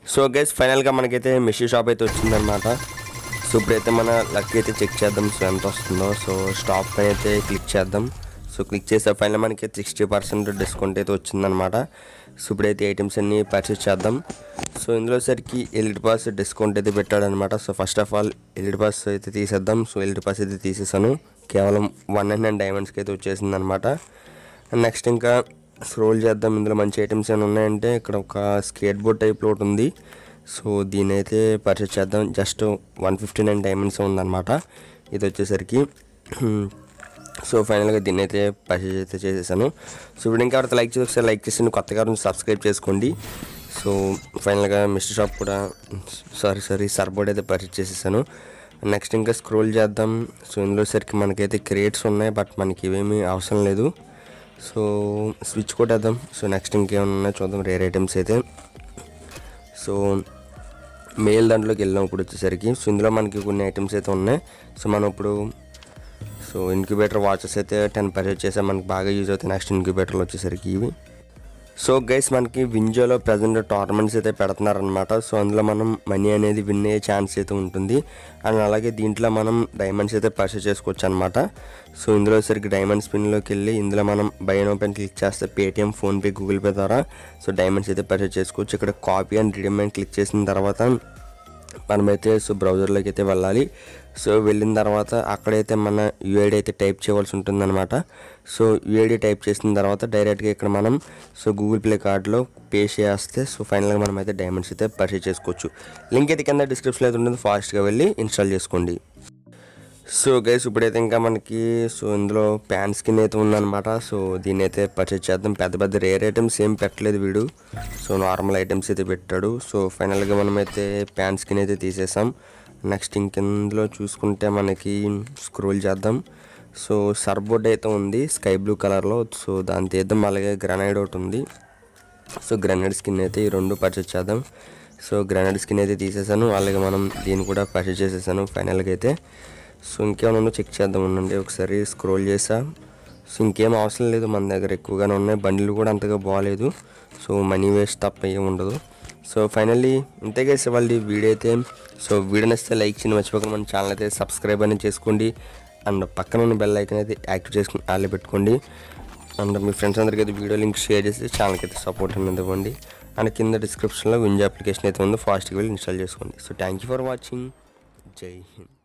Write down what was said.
so guys ఫైనల్గా మనకైతే మిషీ shop అయితే వచ్చిందనమాట సో ఇప్పుడైతే మన లక్ అయితే చెక్ చేద్దాం సో ఎంత వస్తుందో సో స్టాప్ పైన అయితే క్లిక్ చేద్దాం సో క్లిక్ చేస్తే ఫైనల్ మనకి సిక్స్టీ పర్సెంట్ డిస్కౌంట్ అయితే వచ్చిందనమాట సో ఇప్పుడైతే ఐటమ్స్ అన్ని పర్చేస్ చేద్దాం సో ఇందులో సరికి ఎల్ఈడి పాస్ డిస్కౌంట్ అయితే పెట్టాడనమాట so first of all LED pass అయితే తీసేద్దాం సో ఎల్ఈడి పాస్ అయితే తీసేసాను కేవలం వన్ అండ్ నైన్ డైమండ్స్కి అయితే వచ్చేసింది అనమాట నెక్స్ట్ ఇంకా స్క్రోల్ చేద్దాం ఇందులో మంచి ఐటమ్స్ ఏమైనా ఉన్నాయంటే ఇక్కడ ఒక స్కేట్ బోర్డ్ టైప్లో ఒకటి ఉంది సో దీని అయితే పర్చేస్ చేద్దాం just one fifty nine diamonds ఉందన్నమాట ఇది వచ్చేసరికి సో ఫైనల్గా దీన్ని అయితే పర్చేజ్ అయితే చేసేసాను సో ఇప్పుడు ఇంకా ఎవరైతే లైక్ చేసి ఒకసారి లైక్ చేసి కొత్తగా సబ్స్క్రైబ్ చేసుకోండి సో ఫైనల్గా మిస్టర్ షాప్ కూడా సారీ సారీ సర్బోర్డ్ అయితే పర్చేజ్ చేసేసాను నెక్స్ట్ ఇంకా స్క్రోల్ చేద్దాం సో ఇందులో సరికి మనకైతే క్రియేట్స్ ఉన్నాయి బట్ మనకి ఇవేమీ అవసరం లేదు సో స్విచ్ కొట్టేద్దాం సో నెక్స్ట్ ఇంకేమైనా ఉన్నాయో చూద్దాం రేర్ ఐటమ్స్ అయితే సో మెయిల్ దాంట్లోకి వెళ్ళాం ఇప్పుడు వచ్చేసరికి సో ఇందులో మనకి కొన్ని ఐటమ్స్ అయితే ఉన్నాయి సో మనం ఇప్పుడు సో ఇన్క్యుబేటర్ వాచెస్ అయితే టెన్ పర్చేజ్ చేస్తే మనకి బాగా యూజ్ అవుతాయి నెక్స్ట్ ఇన్క్యుబేటర్లు వచ్చేసరికి ఇవి సో గైస్ మనకి వింజోలో ప్రజెంట్ టోర్నమెంట్స్ అయితే పెడుతున్నారనమాట సో అందులో మనం మనీ అనేది విన్ అయ్యే ఛాన్స్ అయితే ఉంటుంది అండ్ అలాగే దీంట్లో మనం డైమండ్స్ అయితే పర్చేస్ చేసుకోవచ్చు అనమాట సో ఇందులో సరికి డైమండ్ స్పిన్లోకి వెళ్ళి ఇందులో మనం బై నో పైన క్లిక్ చేస్తే పేటిఎం ఫోన్పే గూగుల్ పే ద్వారా సో డైమండ్స్ అయితే పర్చేస్ చేసుకోవచ్చు ఇక్కడ కాపీ అండ్ రిడీమ్ అని క్లిక్ చేసిన తర్వాత మనమైతే సో బ్రౌజర్లోకి అయితే వెళ్ళాలి సో వెళ్ళిన తర్వాత అక్కడైతే మన యూఐడి అయితే టైప్ చేయవలసి ఉంటుందన్నమాట సో యూఐడి టైప్ చేసిన తర్వాత డైరెక్ట్గా ఇక్కడ మనం సో గూగుల్ ప్లే కార్డ్లో పే చేస్తే సో ఫైనల్గా మనం అయితే డైమండ్స్ అయితే పర్చేస్ చేసుకోవచ్చు లింక్ అయితే కింద డిస్క్రిప్షన్లో అయితే ఉంటుంది ఫాస్ట్గా వెళ్ళి ఇన్స్టాల్ చేసుకోండి సో గైస్ ఇప్పుడైతే ఇంకా మనకి సో ఇందులో ప్యాన్ స్కిన్ అయితే ఉందన్నమాట సో దీన్ని అయితే పర్చేజ్ చేద్దాం పెద్ద పెద్ద రేర్ ఐటమ్స్ ఏం పెట్టలేదు వీడు సో నార్మల్ ఐటమ్స్ అయితే పెట్టాడు సో ఫైనల్గా మనమైతే ప్యాన్ స్కిన్ అయితే తీసేసాం నెక్స్ట్ ఇంకెందులో చూసుకుంటే మనకి స్క్రోల్ చేద్దాం సో సర్బోర్డ్ అయితే ఉంది స్కై బ్లూ కలర్లో సో దాని తీద్దాం అలాగే గ్రనైడ్ ఒకటి ఉంది సో గ్రనైడ్ స్కిన్ అయితే ఈ రెండు పర్చేజ్ చేద్దాం సో గ్రనైడ్ స్కిన్ అయితే తీసేసాను అలాగే మనం దీన్ని కూడా పర్చేజ్ చేసేసాను ఫైనల్గా అయితే సో ఇంకేమైనా ఉందో చెక్ చేద్దాం ఉండండి ఒకసారి స్క్రోల్ చేసా సో ఇంకేం అవసరం లేదు మన దగ్గర ఎక్కువగానే ఉన్నాయి బండిలు కూడా అంతగా బాగాలేదు సో మనీ వేస్ట్ తప్ప ఏం ఉండదు సో ఫైనల్లీ ఇంతగా వాళ్ళ వీడియో అయితే సో వీడియో నచ్చితే లైక్ చేయండి మర్చిపోకుండా మన ఛానల్ అయితే సబ్స్క్రైబ్ అనేది చేసుకోండి అండ్ పక్కన ఉన్న బెల్ ఐకన్ అయితే యాక్టివ్ చేసుకుని ఆలే పెట్టుకోండి అండ్ మీ ఫ్రెండ్స్ అందరికీ అయితే వీడియో లింక్ షేర్ చేసి ఛానల్కి అయితే సపోర్ట్ అనేది ఇవ్వండి అండ్ కింద డిస్క్రిప్షన్లో వింజ్ అప్లికేషన్ అయితే ఉందో ఫాస్ట్గా వెళ్ళి ఇన్స్టాల్ చేసుకోండి so thank you for watching Jai Hind